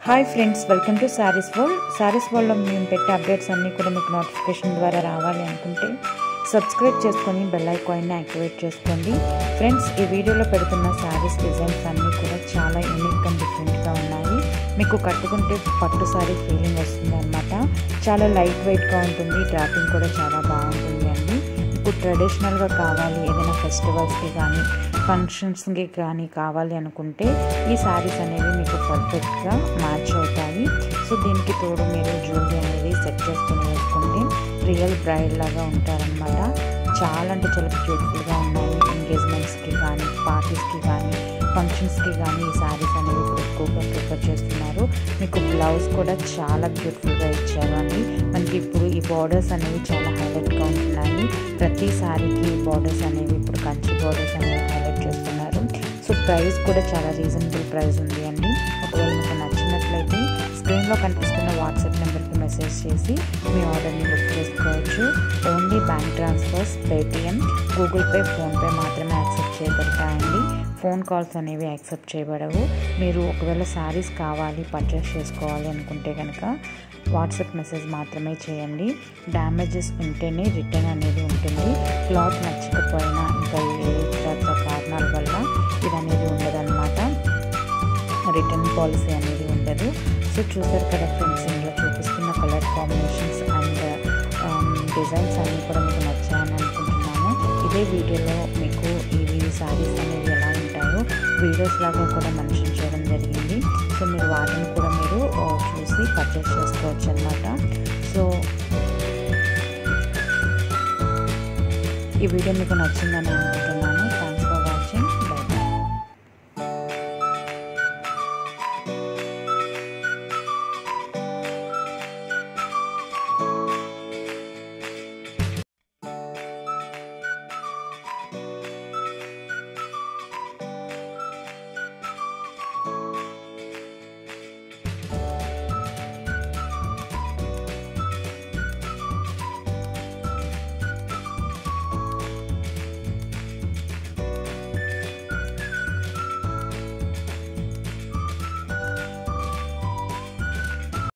hi friends welcome to sarees world sarees వరల్డ్లో మేము పెట్టే అప్డేట్స్ అన్నీ కూడా మీకు నోటిఫికేషన్ ద్వారా రావాలి అనుకుంటే సబ్స్క్రైబ్ చేసుకొని బెల్ ఐకాన్ని యాక్టివేట్ చేసుకోండి ఫ్రెండ్స్ ఈ వీడియోలో పెడుతున్న శారీస్ డిజైన్స్ అన్నీ కూడా చాలా యూనిక్ అండ్ డిఫరెంట్గా ఉన్నాయి మీకు కట్టుకుంటే పట్టు శారీ ఫీలింగ్ వస్తుంది అనమాట చాలా లైట్ వెయిట్గా ఉంటుంది డ్రాపింగ్ కూడా చాలా బాగుంటుంది అండి ఇప్పుడు ట్రెడిషనల్గా కావాలి ఏదైనా ఫెస్టివల్స్కి కానీ ఫంక్షన్స్కి కానీ కావాలి అనుకుంటే ఈ శారీస్ అనేవి మీకు పర్ఫెక్ట్గా మ్యాచ్ అవుతాయి సో దీనికి తోడు మీరు జ్యువెలరీ అనేది సెట్ చేసుకుని వేసుకుంటే రియల్ బ్రైడ్ లాగా ఉంటారనమాట చాలా అంటే చాలా బ్యూటిఫుల్గా ఉన్నాయి ఎంగేజ్మెంట్స్కి కానీ పార్టీస్కి కానీ ఫంక్షన్స్కి కానీ ఈ శారీస్ అనేవి ఇప్పుడు ఎక్కువగా ప్రిఫర్ చేస్తున్నారు మీకు బ్లౌజ్ కూడా చాలా బ్యూటిఫుల్గా ఇచ్చారు అండి మనకి ఇప్పుడు ఈ బార్డర్స్ అనేవి చాలా హైలైట్గా ఉంటున్నాయి ప్రతి శారీకి బార్డర్స్ అనేవి ఇప్పుడు కంచి బార్డర్స్ అనేవి హైలైట్ చేస్తున్నారు సో ప్రైస్ కూడా చాలా రీజనబుల్ ప్రైస్ ఉంది అండి ఒకవేళ మీకు నచ్చినట్లయితే స్క్రీన్లో కనిపిస్తున్న వాట్సాప్ నెంబర్కి మెసేజ్ చేసి మీ ఆర్డర్ని బుక్ చేసుకోవచ్చు only bank transfers Paytm Google pay PhonePe మాత్రమే యాక్సెప్ట్ చేయబడతాయండి ఫోన్ కాల్స్ అనేవి యాక్సెప్ట్ చేయబడవు మీరు ఒకవేళ శారీస్ కావాలి పర్చేస్ చేసుకోవాలి అనుకుంటే కనుక వాట్సాప్ మెసేజ్ మాత్రమే చేయండి డ్యామేజెస్ ఉంటేనే రిటర్న్ అనేది ఉంటుంది క్లాత్ నచ్చకపోయినా ఇంకా ఏ ఇతర కారణాల వల్ల ఇది అనేది ఉండదన్నమాట రిటర్న్ పాలసీ అనేది ఉండదు సో చూసారు కదా ఫ్రెండ్స్ ఇందులో చూపిస్తున్న కలర్ కాంబినేషన్స్ అండ్ డిజైన్స్ అన్నీ కూడా మీకు నచ్చాయని అనుకుంటున్నాను ఇదే వీడియోలో మీకు ఇవి శారీస్ అనేవి ఎలా ఉంటాయో వీడియోస్ లాగా కూడా మెన్షన్ చేయడం జరిగింది సో మీరు వాటిని కూడా మీరు చూసి పర్చేస్ చేసుకోవచ్చు అనమాట సో ఈ వీడియో మీకు నచ్చిందని అనుకుంటున్నాను